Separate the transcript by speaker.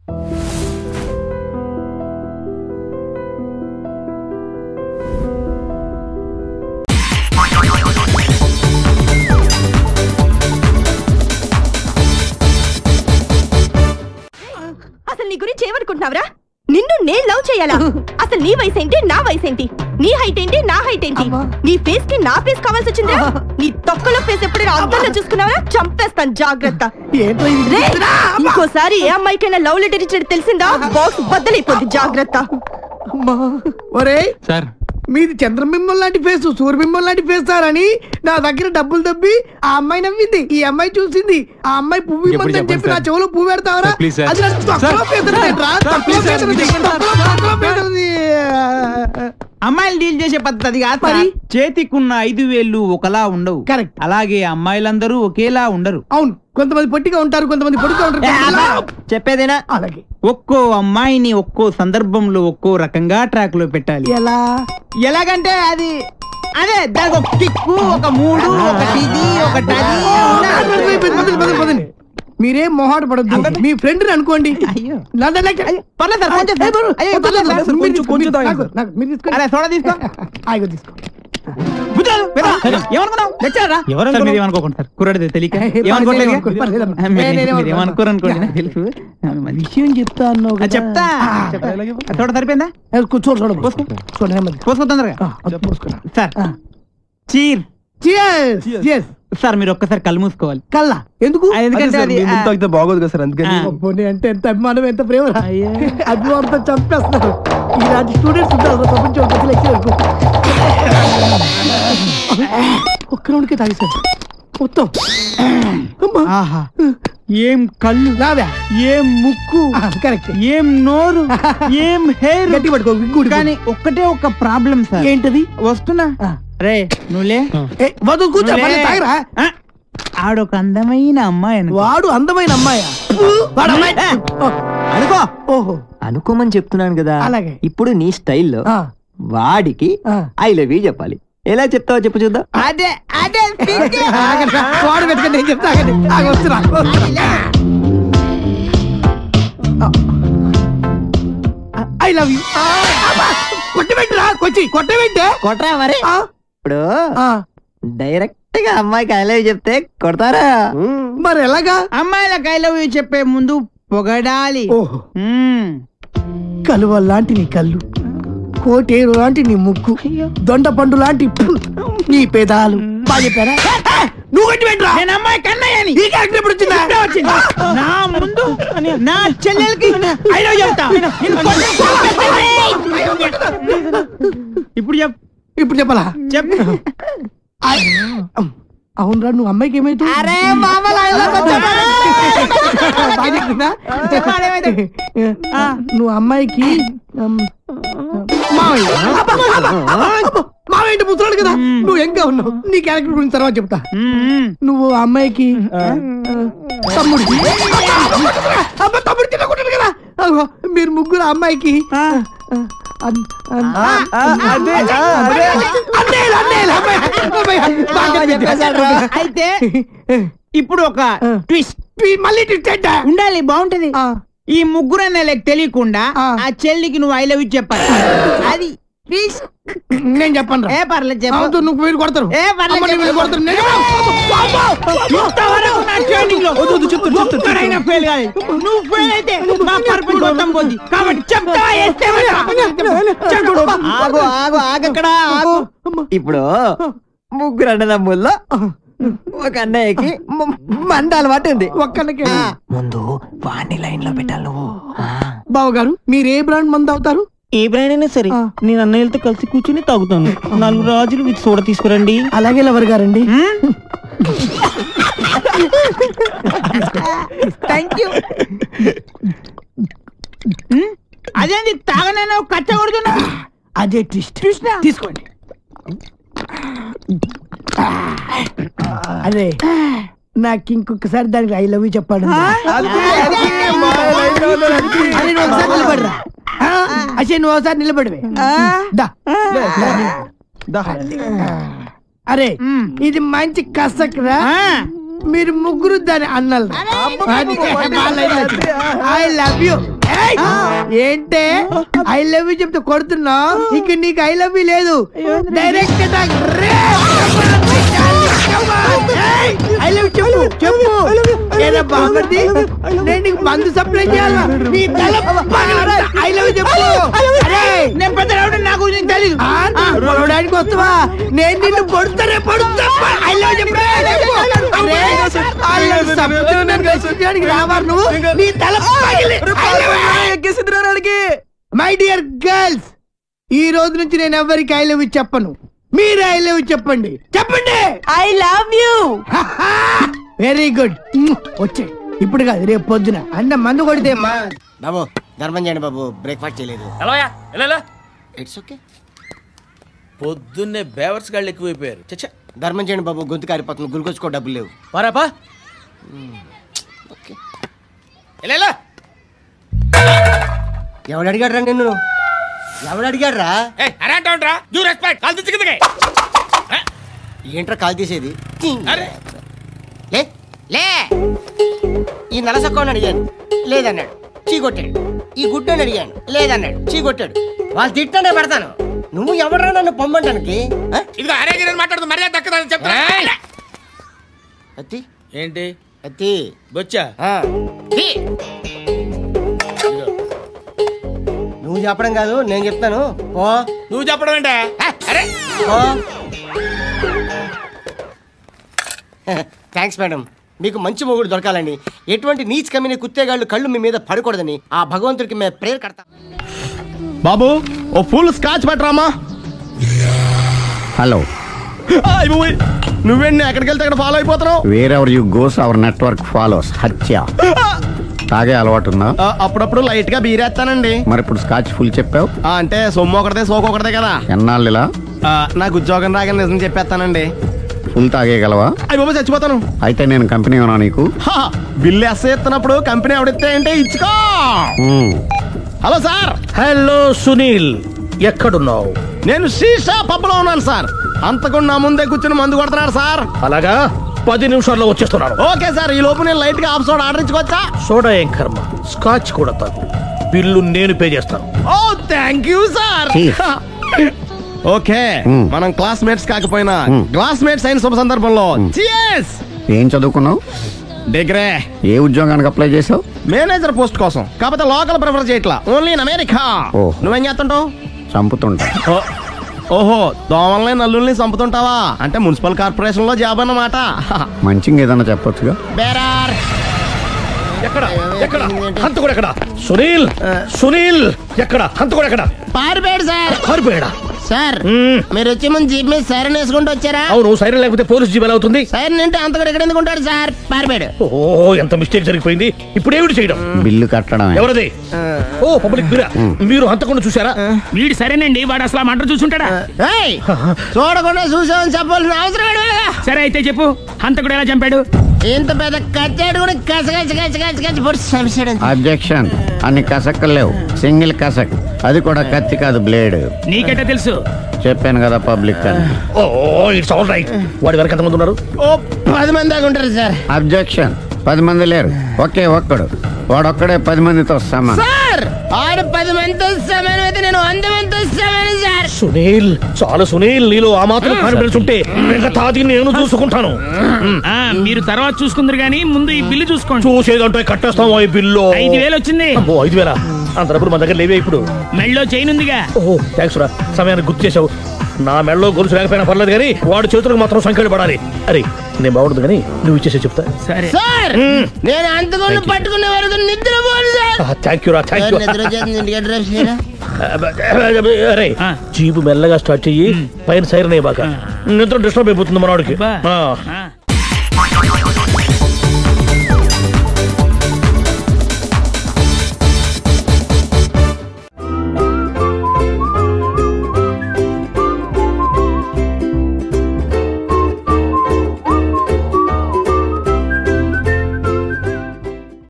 Speaker 1: అసలు నీ గురించి ఏమనుకుంటున్నావురా నిన్ను నేను లవ్ చేయాలా అసలు నీ వయసు ఏంటి నా వయసు ఏంటి నీ హైట్ ఏంటి నా హైట్ ఏంటి నీ ఫేస్ కి నా ఫేస్ కావాల్సి వచ్చిందా నీ తొక్కలో ఫేస్ ఎప్పుడైనా అద్దంలో చూసుకున్నావా చంపేస్తాను జాగ్రత్త
Speaker 2: ఏంటో ఇది
Speaker 1: రే, ఇంకోసారి ఏ అమ్మాయికైనా లవ్ లెటర్ ఇచ్చినట్టు తెలిసిందా బాక్స్ బద్దలైపోద్ది జాగ్రత్త
Speaker 2: అమ్మా. ఒరేయ్
Speaker 3: సార్
Speaker 2: మీది చంద్రబింబం లాంటి ఫేస్ సూర్యబింబం లాంటి ఫేస్ సార్ అని నా దగ్గర డబ్బులు దబ్బి ఆ అమ్మాయి నవ్వింది ఈ అమ్మాయి చూసింది ఆ అమ్మాయి పువ్వు
Speaker 3: ఎప్పుడు
Speaker 2: ఇమ్మందని చెప్పి
Speaker 3: చెప్పండి
Speaker 2: నా
Speaker 3: సార్.
Speaker 2: చెవులో పువ్వు పెడతావరా
Speaker 3: సార్, ప్లీజ్ సార్.
Speaker 2: అది నాకు తొక్కలో
Speaker 3: సార్.
Speaker 2: పేదరిదేంట్రా?
Speaker 3: సార్,
Speaker 2: తొక్కలో
Speaker 3: ప్లీజ్ సార్,
Speaker 2: పేదరిది.
Speaker 3: చెప్పండి సార్.
Speaker 2: తొక్కలో- తొక్కలో పేదరిది.
Speaker 4: అమ్మాయిలు డీల్ చేసే పద్ధతి కాదు
Speaker 2: మరి?
Speaker 4: సార్. చేతికున్న ఐదు వేళ్ళు ఒకలా ఉండవు
Speaker 2: Correct.
Speaker 4: అలాగే అమ్మాయిలందరూ ఒకేలా ఉండరు
Speaker 2: అవును కొంతమంది పొట్టిగా ఉంటారు కొంతమంది పొడుగా ఉంటారు కొంతమంది-
Speaker 4: చెప్పేదేనా
Speaker 2: అలాగే
Speaker 4: ఒక్కో అమ్మాయిని ఒక్కో సందర్భంలో ఒక్కో రకంగా ట్రాక్ లో పెట్టాలి
Speaker 2: ఎలా
Speaker 4: ఎలాగంటే అది అదే దానికి ఒక కిక్కు ఒక మూడు ఒకటి ఇది ఒకటి అది ఉండాలి.
Speaker 2: పదండి, పదండి, పదండి, పదండి. మీరేం మొహాట పడద్దు మీ ఫ్రెండ్ అనుకోండి
Speaker 4: అయ్యో.
Speaker 2: నా- నా- నా-
Speaker 4: పర్లేదు సార్ కొంచెం
Speaker 2: ఏ, బరు,
Speaker 4: అయ్యో,
Speaker 2: వద్దు,
Speaker 4: పర్లేదు
Speaker 2: వద్దు,
Speaker 4: సార్.
Speaker 2: వద్దు, మీరు
Speaker 3: కొంచెం-
Speaker 2: తీసుకో,
Speaker 3: కొంచెం
Speaker 2: మీరు-
Speaker 3: తాగండి
Speaker 2: నాకు- నాకు- మీరు తీసుకోండి.
Speaker 4: అరే సోడా తీసుకో
Speaker 2: ఆగో తీసుకో
Speaker 4: బుజ్జాలు, వెళ్ళు. ఏమనుకున్నావు తెచ్చారా
Speaker 3: ఎవరు
Speaker 4: సార్, మీరు ఏమనుకోకండి సార్ కుర్రాడితే తెలియక ఏమనుకోవట్లేదు
Speaker 2: ఏమనుకోను, పర్లేదమ్మా.
Speaker 4: మీరు-
Speaker 2: నేను
Speaker 4: మీరు
Speaker 2: ఏమనుకోను.
Speaker 4: ఏమనుకోరు అనుకోండి నాకు తెలుసు విషయం చెప్తా అన్నావు చెప్తా చెప్తా. తోడ సరిపోయిందా
Speaker 2: ఏ, కూ- చూడు చూడు పోసుకో చూడు నెమ్మది
Speaker 4: పోసుకో తొందరగా
Speaker 2: ఆ, అది పోసుకో
Speaker 4: sir cheer
Speaker 2: Cheers. Cheers.
Speaker 4: Sir మీరు ఒక్కసారి కళ్ళు మూసుకోవాలి
Speaker 2: కల్లా ఎందుకు
Speaker 4: ఆ, ఎందుకంటే అది ఆ,
Speaker 3: తాగితే బాగోదు కదా సార్ అందుకని
Speaker 4: ఆ.
Speaker 2: పోనీ అంటే ఎంత అభిమానం ఎంత ప్రేమ
Speaker 4: అయ్యో.
Speaker 2: అభిమానంతో చంపేస్తున్నారు ఇలాంటి స్టూడెంట్స్ ఉంటారు ప్రపంచం ప్రతి లెక్చరర్కు ఒక్క రౌండ్కే తాగేశారు మొత్తం అమ్మా
Speaker 4: ఆహా ఏం కళ్ళు
Speaker 2: రావా
Speaker 4: ఏం ముక్కు
Speaker 2: కరెక్ట్
Speaker 4: ఏం నోరు ఏం హెయిర్
Speaker 2: గట్టి పట్టుకో విగ్గుడు
Speaker 4: కానీ ఒక్కటే ఒక ప్రాబ్లం సార్
Speaker 2: ఏంటది
Speaker 4: వస్తున్నా
Speaker 2: ఆ.
Speaker 4: రే నువ్వులే
Speaker 2: ఏ, వద్దు కూర్చో
Speaker 4: నువ్వులే.
Speaker 2: పర్లేదు, తాగరా
Speaker 4: ఆ, ఆడొక అందమైన అమ్మాయి అనుకో.
Speaker 2: వాడు అందమైన అమ్మాయా వాడు అమ్మాయి ఓ,
Speaker 4: అనుకో
Speaker 2: ఓహో
Speaker 5: అనుకోమని చెప్తున్నాను కదా
Speaker 2: అలాగే.
Speaker 5: ఇప్పుడు నీ స్టైల్లో
Speaker 2: ఆ,
Speaker 5: వాడికి
Speaker 2: ఆ.
Speaker 5: ఐ లవ్ యూ చెప్పాలి ఎలా చెప్తావో చెప్పు చూద్దాం
Speaker 4: అదే అదే పింక్.
Speaker 2: ఆగండి, వాడు వెతకండి నేను చెప్తా ఆగండి. ఆగ, వస్తున్నా ఐ లవ్ యూ కొట్టబెట్టురా కొచ్చి కొట్టబెట్టే
Speaker 5: కొట్టరా మరి
Speaker 2: ఆ,
Speaker 5: ఇప్పుడు
Speaker 2: ఆ,
Speaker 5: డైరెక్ట్ గా అమ్మాయికి ఐ లవ్ యూ చెప్తే కొడతారా
Speaker 2: మరి ఎలాగా
Speaker 4: అమ్మాయిలకు ఐ లవ్ యూ చెప్పే ముందు పొగడాలి
Speaker 2: ఓహో
Speaker 4: మ్మ్.
Speaker 2: కలువ లాంటి నీ కళ్ళు కోటేరు లాంటి నీ ముక్కు దొండ పండు లాంటి పు, నీ పెదాలు బాగా చెప్పారా నువ్వు కొట్టి పెట్టరా
Speaker 4: నేను అమ్మాయి కన్నయ్యని
Speaker 2: ఈ క్యారెక్టర్ ఎప్పుడు వచ్చిందా
Speaker 4: ఇప్పుడే వచ్చింది. నా ముందు నా చెల్లెలకి ఐ లవ్ చెప్తా నిన్ను కొట్టి ఇప్పుడు చెప్
Speaker 2: ఇప్పుడు చెప్పాలా
Speaker 4: చెప్పు
Speaker 2: అవునరా నువ్వు అమ్మాయికి ఏమైతే
Speaker 4: అరే మామలా
Speaker 2: నువ్వు అమ్మాయికి ఉమ్, మావయ్య అబ్బా, అబ్బా, అబ్బా, మావయ్య అంటే ముసలాడు కదా నువ్వు ఇంకా ఉన్నావు నీ క్యారెక్టర్ గురించి తర్వాత చెప్తా నువ్వు ఆ అమ్మాయికి ఆ, తమ్ముడు అబ్బా, తమ్ముడు తినకుంటాడు కదా అగో, మీరు ముగ్గురు ఆ అమ్మాయికి ఆ, అన్- అన్- అన్నయ్యలు, అన్నయ్యలు, అమ్మాయి, అమ్మాయి, బాగా చెప్పేశాడు.
Speaker 4: అయితే ఇప్పుడు ఒక
Speaker 2: ఆ.
Speaker 4: ట్విస్ట్
Speaker 2: ఈ మళ్ళీ ట్విస్ట్ ఏంటా?
Speaker 4: ఉండాలి బాగుంటది
Speaker 2: ఆ,
Speaker 4: ఈ ముగ్గురు అన్నయ్యలకు తెలియకుండా
Speaker 2: ఆ.
Speaker 4: ఆ చెల్లికి నువ్వు ఐ లవ్ యూ చెప్పాలి అది ట్విస్ట్
Speaker 2: నేను చెప్పను రా
Speaker 4: ఏ పర్లేదు చెప్పు
Speaker 2: అవుతూ నువ్వు వీడు కొడతారు
Speaker 4: ఏ పర్లేదు
Speaker 2: అమ్మని వీడు
Speaker 4: చెప్పు.
Speaker 2: కొడతారు నేను చెప్పను.
Speaker 4: ఇంతవరకు నా ట్రైనింగ్ లో ఒక్కడైనా fail కాలేదు. నువ్వు ఫెయిల్ అయితే మా పర్పస్ మొత్తం పోద్ది కాబట్టి చెప్తావా వేస్తేవా? చెప్పు.
Speaker 5: ఆగు ఆగు ఆగక్కడ ఆగు ఇప్పుడు ముగ్గురు అన్నదమ్ముల్లో ఒక అన్నయ్యకి మ- మంద అలవాటు ఉంది
Speaker 2: ఒక్కళ్ళకే
Speaker 5: ముందు వాడిని లైన్ లో పెట్టాలి నువ్వు
Speaker 2: బావ గారు మీరు ఏ బ్రాండ్ మంది అవుతారు
Speaker 6: ఏ బ్రాండ్ అయినా సరే
Speaker 2: ఆ.
Speaker 6: నేను అన్నయ్యలతో కలిసి కూర్చుని తాగుతాను నాలుగు రాజులు మీకు సోడ తీసుకురండి
Speaker 2: అలాగే లవర్ గారండి
Speaker 4: థ్యాంక్ యూ అదేంటి తాగనైనా కచ్చ కొడుతున్నా
Speaker 2: అదే ట్విస్ట్ తీసుకోండి అదే నాకు ఇంకొకసారి దానికి ఐ లవ్ యూ చెప్పాడు అరే నువ్వు ఒకసారి నిలబడరా అసే నువ్వు ఒకసారి నిలబడివే దా. అరే ఇది మంచి కసక్రా మీరు ముగ్గురు దాని అన్నలు ఐ లవ్ యూ ఏయ్! ఏంటే ఐ లవ్ యూ చెప్తే కొడుతున్నా ఇక నీకు ఐ లవ్ యూ లేదు డైరెక్ట్ అటాక్ ఐ లవ్ చెప్పు చెప్పు ఏదో బాగుంది నేను నీకు మందు సప్లై చేయాలా నీ తల ఐ లవ్ చెప్పు అరే
Speaker 4: నేను పెద్ద రౌడీ నాకు నీకు తెలీదు
Speaker 2: ఆ, పొడవడానికి వస్తావా నేను నిన్ను పొడుతానే పొడుతా ఐ లవ్ చెప్పు అరే, I love you చెప్తే నన్ను రక్షించడానికి రావాలి నువ్వు నీ తల పగిలి మై డియర్ గర్ల్స్ ఈ రోజు నుంచి నేను ఎవరికి ఐ లవ్ చెప్పను మీరు ఐ లవ్ చెప్పండి చెప్పండి
Speaker 1: I love you
Speaker 2: very good వచ్చే ఇప్పుడు కాదు రేపు పొద్దున అన్న మందు కొడితే మా
Speaker 5: బాబు ధర్మం చేయండి బాబు బ్రేక్ఫాస్ట్ చేయలేదు
Speaker 3: ఎలాయా ఎలా
Speaker 5: ఇట్స్ ఓకే
Speaker 3: పొద్దున్నే బేవర్స్ గాళ్ళు ఎక్కువైపోయారు చచ్చా
Speaker 5: ధర్మం చేయండి బాబు గొంతు కారిపోతుంది గురికొచ్చుకో డబ్బులు లేవు
Speaker 3: పారాపా
Speaker 5: ఓకే
Speaker 3: ఎలా
Speaker 5: ఎవడు అడిగాడు రా నిన్ను ఎవడు అడిగాడు రా
Speaker 3: అరే అంటావుంట్రా యూ రెస్పెక్ట్ కాల్ తెచ్చి కిందకి
Speaker 5: ఏంట్రా కాల్ తీసేది
Speaker 3: అరే
Speaker 5: లే లే ఈ నలసక్కని అడిగాను లేదన్నాడు చీ కొట్టాడు ఈ గుడ్డని అడిగాను లేదన్నాడు చీ కొట్టాడు వాళ్ళు తిట్టానే పెడతాను నువ్వు ఎవడరా నన్ను పొమ్మంటానికి ఆ?
Speaker 3: ఇదిగో అరే గిరి మాట్లాడుతూ మర్యాద దక్కదని చెప్తా
Speaker 5: అత్తి
Speaker 3: ఏంటి
Speaker 5: అత్తి
Speaker 3: బొచ్చా
Speaker 5: ఆ. తీ. నువ్వు చెప్పడం కాదు నేను చెప్తాను ఓ
Speaker 3: నువ్వు చెప్పడం ఏంటే అరే
Speaker 5: ఓ థ్యాంక్స్ మేడం మీకు మంచి మొగుడు దొరకాలని ఎటువంటి నీచ్ కమ్మిన కుత్తేగాళ్ళు కళ్ళు మీ మీద పడకూడదని ఆ భగవంతుడికి మేము ప్రేయర్ కడతాం
Speaker 7: బాబు ఓ ఫుల్ స్కాచ్ పట్టరామా
Speaker 8: హలో
Speaker 7: నువ్వేంటి ఎక్కడికి వెళ్తే అక్కడ ఫాలో అయిపోతున్నావు
Speaker 8: wherever you goes our network follows హత్య తాగే అలవాటు ఉందా
Speaker 7: ఆ, అప్పుడప్పుడు లైట్ గా బీరేస్తానండి
Speaker 8: మరి ఇప్పుడు స్కాచ్ ఫుల్ చెప్పావు
Speaker 7: ఆ, అంటే సొమ్ము ఒకటిదే సోకు ఒకటిదే కదా
Speaker 8: ఎన్నాళ్ళు ఇలా
Speaker 7: ఆ, నాకు ఉద్యోగం రాగానే నిజం చెప్పేస్తానండి
Speaker 8: ఫుల్ తాగేయగలవా
Speaker 7: అయ్యి బాబు చచ్చిపోతాను
Speaker 8: అయితే నేను కంపెనీ ఉన్నా నీకు
Speaker 7: హా, బిల్లు ఎస్ ఎత్తినప్పుడు కంపెనీ ఎవడిస్తే అంటే ఇచ్చుకో
Speaker 8: మ్మ్.
Speaker 7: హలో సార్
Speaker 9: హలో సునీల్ ఎక్కడున్నావు
Speaker 7: నేను శీషా పబ్లో ఉన్నాను సార్ అంతకుండా నా ముందే కూర్చుని మందు కొడుతున్నాడు సార్
Speaker 9: అలాగా పది నిమిషాల్లో వచ్చేస్తున్నాను
Speaker 7: ఓకే సార్ ఈ లోపు నేను లైట్ గా ఆఫ్ సోడా ఆర్డర్ ఇచ్చుకోవచ్చా
Speaker 9: సోడా ఏం కర్మ స్కాచ్ కూడా తాగు బిల్లు నేను పే చేస్తాను
Speaker 7: ఓ thank you sir
Speaker 8: Cheers.
Speaker 7: Okay
Speaker 8: మ్మ్.
Speaker 7: మనం క్లాస్మేట్స్ కాకపోయినా
Speaker 8: మ్మ్.
Speaker 7: క్లాస్మేట్స్ అయిన శుభ సందర్భంలో చియర్స్
Speaker 8: ఏం చదువుకున్నావు
Speaker 7: డిగ్రే
Speaker 8: ఏ ఉద్యోగానికి అప్లై చేసావు
Speaker 7: మేనేజర్ పోస్ట్ కోసం కాకపోతే లోకల్ ప్రిఫర్ చేయట్లా ఓన్లీ ఇన్ అమెరికా
Speaker 8: ఓ.
Speaker 7: నువ్వేం చేస్తుంటావు
Speaker 8: చంపుతుంటా
Speaker 7: ఓ- ఓహో దోమల్ని నల్లుల్ని చంపుతుంటావా అంటే మున్సిపల్ కార్పొరేషన్ లో జాబ్ అన్నమాట
Speaker 8: మంచిగా ఏదన్నా చెప్పొచ్చుగా
Speaker 7: బేరార్
Speaker 9: ఎక్కడ ఎక్కడ హంతకుడు ఎక్కడ సునీల్ సునీల్ ఎక్కడ హంతకుడు ఎక్కడ
Speaker 7: పారిపోయాడు సార్
Speaker 9: పారిపోయాడా
Speaker 7: సార్
Speaker 9: మ్మ్.
Speaker 7: మీరు వచ్చే ముందు జీప్ మీద సైరన్ వేసుకుంటూ వచ్చారా
Speaker 9: అవును సైరన్ లేకపోతే పోలీస్ జీవన్ అవుతుంది
Speaker 7: సైరన్ అంటే అంతకుడు ఎక్కడ ఎందుకు ఉంటాడు సార్ పారిపోయాడు
Speaker 9: ఓ ఎంత మిస్టేక్ జరిగిపోయింది ఇప్పుడు ఏమిటి చేయడం
Speaker 8: బిల్లు కట్టడమే
Speaker 9: ఎవరది ఓ పబ్లిక్ మీరా మీరు హంతకుండా చూసారా వీడు సరేనండి వాడు అసలు మంట చూసుంటాడా
Speaker 7: ఏయ్, చూడకుండా చూసామని చెప్పాల్సిన అవసరం ఏంటి వీళ్ళకి?
Speaker 9: సరే అయితే చెప్పు హంతకుడు ఎలా చంపాడు
Speaker 7: ఇంత పెద్ద కచ్చాడు కూడా కచ్చ కచ్చ కచ్చ కచ్చ కచ్చ పొడి చంపేశాడు అంతే.
Speaker 8: అబ్జెక్షన్ అన్ని కసక్కలు లేవు సింగిల్ కసక్ అది కూడా కత్తి కాదు బ్లేడ్
Speaker 9: నీకెట్టా తెలుసు
Speaker 8: చెప్పాను కదా పబ్లిక్ అని
Speaker 9: ఓ ఇట్స్ ఆల్ రైట్ వాడి వరకు ఎంతమంది ఉన్నారు
Speaker 7: ఓ పది మంది దాకా ఉంటారు సార్
Speaker 8: అబ్జెక్షన్ పది మంది లేరు ఒకే ఒక్కడు వాడొక్కడే పది మందితో సమానం
Speaker 7: సార్ ఆరు పది మందితో సమానం అయితే నేను వంద మందితో సమానం సార్
Speaker 9: సునీల్ చాలు సునీల్ నీలో ఆ మాత్రం కాన్ఫిడెన్స్ ఉంటే మిగతాది నేను చూసుకుంటాను
Speaker 10: మీరు తర్వాత చూసుకుందరు గానీ ముందు ఈ బిల్లు చూసుకోండి
Speaker 9: చూసేదంటే కట్టేస్తాం ఈ బిల్లు
Speaker 10: ఐదు వేలు వచ్చింది
Speaker 9: అమ్మో ఐదు వేల అంత డబ్బులు మన దగ్గర లేవే ఇప్పుడు
Speaker 10: మెళ్ళో చైన్ ఉందిగా
Speaker 9: ఓహో థ్యాంక్స్ రా సమయానికి గుర్తు చేసావు నా మెడలో గొలుసు లేకపోయినా పర్లేదు కానీ వాడి చేతులకు మాత్రం సంఖ్యలు పడాలి అరే నేను బాగుంటుంది కానీ నువ్వు ఇచ్చేసే చెప్తా
Speaker 10: సరే
Speaker 7: సార్ నేను అంతకుండా పట్టుకునే వరకు నిద్రపోను సార్
Speaker 9: థ్యాంక్ యూ రా థ్యాంక్ యూ
Speaker 7: నిద్ర వచ్చేస్తుంది, ఇంటికి డ్రైవ్ చేయరా
Speaker 9: అరే
Speaker 10: ఆ.
Speaker 9: జీపు మెల్లగా స్టార్ట్ చెయ్యి పైన సైరన్ అయ్యి బాక నిద్ర డిస్టర్బ్ అయిపోతుంది మనవాడికి
Speaker 10: బా.
Speaker 9: ఆ.
Speaker 10: ఆ.